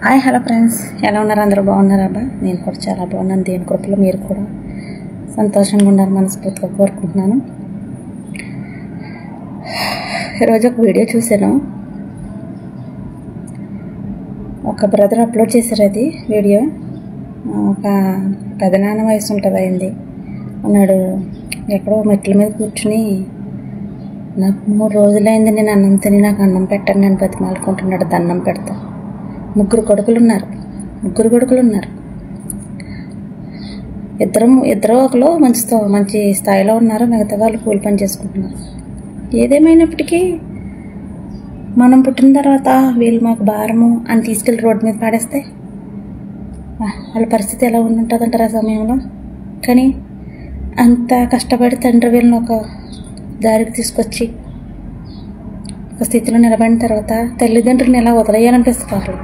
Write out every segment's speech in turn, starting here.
hi hello friends ఎలా ఉన్నారు అందరూ బాగున్నారా అబ్బా నేను కూడా చాలా బాగున్నాను దేని కృపలో మీరు కూడా సంతోషంగా ఉండాలి మనస్ఫూర్తిగా కోరుకుంటున్నాను ఈరోజు ఒక వీడియో చూశాను ఒక బ్రదర్ అప్లోడ్ చేశారు అది వీడియో ఒక పెదనాన్న వయసు ఉంటుంది అయింది ఉన్నాడు ఎక్కడో మెట్ల మీద కూర్చుని నాకు మూడు రోజులైంది నేను అన్నం తిని నాకు అన్నం పెట్టాను నేను బతిమాలుకుంటున్నాడు దండం పెడతా ముగ్గురు కొడుకులు ఉన్నారు ముగ్గురు కొడుకులు ఉన్నారు ఇద్దరు ఇద్దరు ఒకరు మంచి స్థా- మంచి స్థాయిలో ఉన్నారు మిగతా వాళ్ళు కూలి పని చేసుకుంటున్నారు ఏదేమైనప్పటికీ మనం పుట్టిన తర్వాత వీళ్ళు మాకు భారము అని తీసుకెళ్ళి రోడ్డు మీద పాడేస్తే ఆ, వాళ్ళ పరిస్థితి ఎలా ఉంటుంటుంది అంటారు ఆ సమయంలో కానీ అంత కష్టపడి తండ్రి వీళ్ళని ఒక దారికి తీసుకొచ్చి ఒక స్థితిలో నిలబడిన తర్వాత తల్లిదండ్రులను ఎలా వదిలేయాలనిపిస్తుంది వాళ్ళు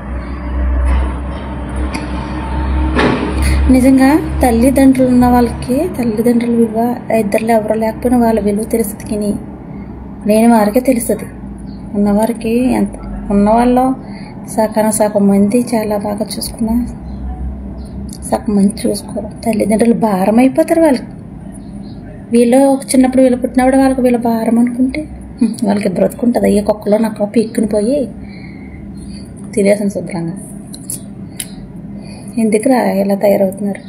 నిజంగా తల్లిదండ్రులు ఉన్న వాళ్ళకి తల్లిదండ్రుల విలువ ఇద్దరు ఎవరు లేకపోయినా వాళ్ళ విలువ తెలుస్తుంది కానీ లేని వారికే తెలుస్తుంది ఉన్నవారికి ఎంత ఉన్నవాళ్ళు సగం సగం మంది చాలా బాగా చూసుకున్నా సగం మంది చూసుకోరు తల్లిదండ్రులు భారం అయిపోతారు వాళ్ళకి వీళ్ళు చిన్నప్పుడు వీళ్ళు పుట్టినప్పుడు వాళ్ళకి వీళ్ళ భారం అనుకుంటే హ్మ్, వాళ్ళకి బ్రతుకుంటుంది అయ్యే కుక్కలో నాకు పీక్కుని పోయి తినేసాను శుభ్రంగా ఎందుకురా ఇలా తయారవుతున్నారు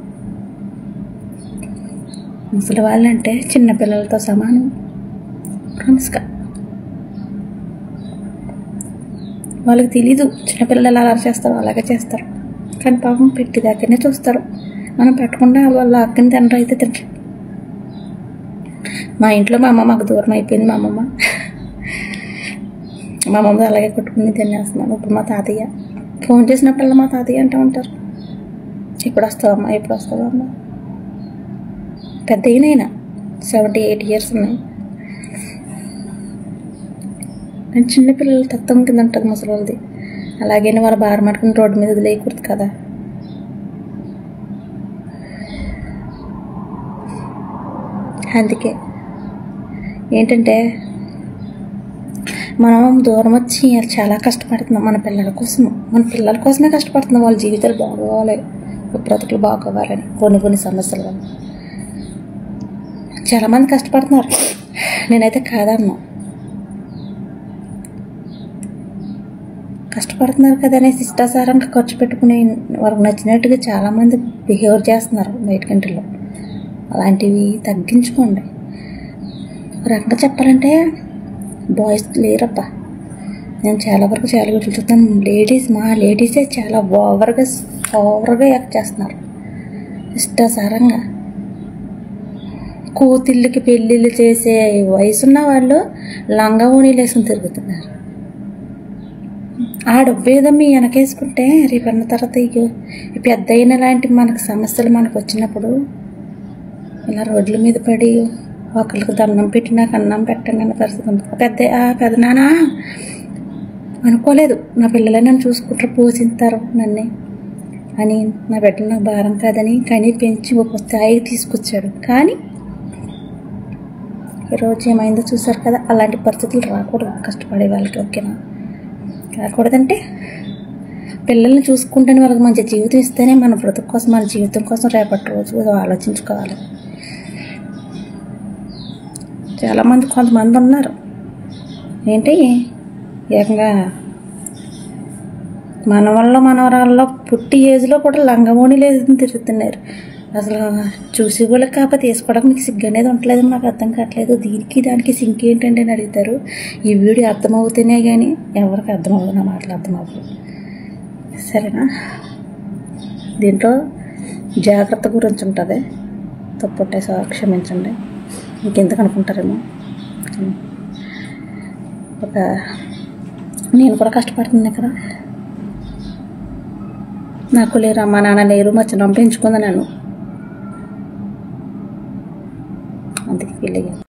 ముసలి వాళ్ళంటే చిన్నపిల్లలతో సమానం ప్రామిస్గా వాళ్ళకి తెలీదు చిన్నపిల్లలు ఎలా అలా చేస్తారో అలాగే చేస్తారు కానీ పాపం పెట్టి దగ్గరనే చూస్తారు మనం పెట్టకుండా వాళ్ళ అక్కని తండ్రి అయితే తింటారు మా ఇంట్లో మా అమ్మ మాకు దూరం అయిపోయింది మా అమ్మమ్మ మా అమ్మమ్మ అలాగే కొట్టుకుని తినేస్తున్నాను ఇప్పుడు మా తాతయ్య ఫోన్ చేసినప్పుడల్లా మా తాతయ్య అంటూ ఉంటారు ఎప్పుడు వస్తావమ్మా ఎప్పుడు వస్తావమ్మా పెద్ద అయినా సెవెంటీ ఎయిట్ ఇయర్స్ ఉన్నాయి నేను చిన్నపిల్లలు తత్వం కింద ఉంటుంది ముసలిది అలాగే వాళ్ళ భారం పట్టుకుని రోడ్డు మీద వదిలేయకూడదు కదా అందుకే ఏంటంటే మనం దూరం వచ్చి చాలా కష్టపడుతున్నాం మన పిల్లల కోసం మన పిల్లల కోసమే కష్టపడుతున్నాం వాళ్ళ జీవితాలు బాగోవాలి బ్రతుకులు బాగోవాలని కొన్ని కొన్ని సమస్యలు వల్ల చాలామంది కష్టపడుతున్నారు నేనైతే కాదన్నా కష్టపడుతున్నారు కదా అనేసి ఇష్టాసారంగా ఖర్చు పెట్టుకుని వాళ్ళకి నచ్చినట్టుగా చాలామంది బిహేవ్ చేస్తున్నారు బయట కంట్రీలో అలాంటివి తగ్గించుకోండి ఒక రకంగా చెప్పాలంటే బాయ్స్ లేరబ్బా నేను చాలా వరకు చాలా వీటిలో చూస్తాను లేడీస్ మా లేడీసే చాలా ఓవర్గా ఓవర్గా యాక్ట్ చేస్తున్నారు ఇష్టాసారంగా కూతుళ్ళకి పెళ్ళిళ్ళు చేసే వయసున్న వాళ్ళు లంగా ఓణీలు వేసుకుని తిరుగుతున్నారు ఆ డబ్బు ఏదో మీ వెనకేసుకుంటే రేపు అన్న తర్వాత ఇక ఈ పెద్ద అయిన లాంటి మనకు సమస్యలు మనకు వచ్చినప్పుడు ఇలా రోడ్ల మీద పడి ఒకరికి దండం పెట్టి నాకు అన్నం పెట్టండి అన్న పరిస్థితి ఉంది ఆ పెద్ద ఆ పెద్ద నాన్న అనుకోలేదు నా పిల్లలే నన్ను చూసుకుంటారు పోషిస్తారు నన్నే అని నా బిడ్డలు నాకు భారం కాదని కానీ పెంచి ఒక స్థాయికి తీసుకొచ్చాడు కానీ ఈరోజు ఏమైందో చూసారు కదా అలాంటి పరిస్థితులు రాకూడదు కష్టపడే వాళ్ళకి ఓకేనా రాకూడదంటే పిల్లల్ని చూసుకుంటేనే వాళ్ళకి మంచి జీవితం ఇస్తేనే మన బ్రతుకు కోసం మన జీవితం కోసం రేపటి రోజు ఆలోచించుకోవాలి చాలామంది కొంతమంది ఉన్నారు ఏంటి ఏకంగా మనవల్లో మనవరాల్లో పుట్టి ఏజ్లో కూడా లంగమోని లేదు తిరుగుతున్నారు అసలు చూసి కూడా కాకపోతే వేసుకోవడానికి మీకు సిగ్గు అనేది ఉండలేదు నాకు అర్థం కావట్లేదు దీనికి దానికి సింక్ ఏంటంటే అని అడుగుతారు ఈ వీడియో అర్థమవుతూనే కానీ ఎవరికి అర్థమవుతుంది నా మాటలు అర్థమవుతుంది సరేనా దీంట్లో జాగ్రత్త గురించి ఉంటుంది తప్పుంటే సో క్షమించండి ఇంకెందుకు అనుకుంటారేమో ఒక నేను కూడా కష్టపడుతుంది ఇక్కడ నాకు లేరు అమ్మా నాన్న లేరు మా చిన్న పెంచుకుంది నన్ను